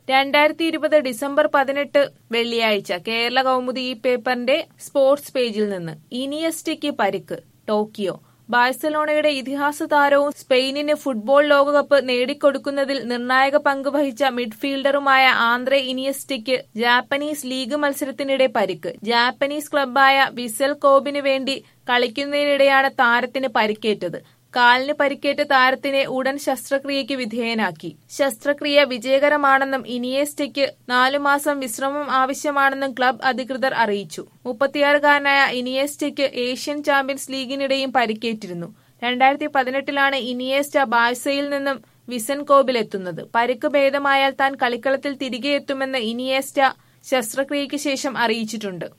രണ്ടായിരത്തി ഇരുപത് ഡിസംബർ പതിനെട്ട് വെള്ളിയാഴ്ച കേരള കൗമുദി ഈ പേപ്പറിന്റെ സ്പോർട്സ് പേജിൽ നിന്ന് ഇനിയസ്റ്റയ്ക്ക് പരിക്ക് ടോക്കിയോ ബാഴ്സലോണയുടെ ഇതിഹാസ താരവും സ്പെയിനിന് ഫുട്ബോൾ ലോകകപ്പ് നേടിക്കൊടുക്കുന്നതിൽ നിർണായക പങ്ക് വഹിച്ച മിഡ്ഫീൽഡറുമായ ആന്ദ്രെ ഇനിയസ്റ്റയ്ക്ക് ജാപ്പനീസ് ലീഗ് മത്സരത്തിനിടെ പരിക്ക് ജാപ്പനീസ് ക്ലബായ വിസൽ കോബിന് വേണ്ടി കളിക്കുന്നതിനിടെയാണ് താരത്തിന് പരിക്കേറ്റത് കാലിന് പരിക്കേറ്റ താരത്തിനെ ഉടൻ ശസ്ത്രക്രിയയ്ക്ക് വിധേയനാക്കി ശസ്ത്രക്രിയ വിജയകരമാണെന്നും ഇനിയേസ്റ്റയ്ക്ക് നാലുമാസം വിശ്രമം ആവശ്യമാണെന്നും ക്ലബ് അധികൃതർ അറിയിച്ചു മുപ്പത്തിയാറുകാരനായ ഇനിയേസ്റ്റയ്ക്ക് ഏഷ്യൻ ചാമ്പ്യൻസ് ലീഗിനിടെയും പരിക്കേറ്റിരുന്നു രണ്ടായിരത്തി പതിനെട്ടിലാണ് ഇനിയേസ്റ്റ ബാഴ്സയിൽ നിന്നും വിസൻ കോബിലെത്തുന്നത് പരിക്ക് ഭേദമായാൽ താൻ കളിക്കളത്തിൽ തിരികെ എത്തുമെന്ന് ഇനിയേസ്റ്റ ശസ്ത്രക്രിയയ്ക്ക് ശേഷം അറിയിച്ചിട്ടുണ്ട്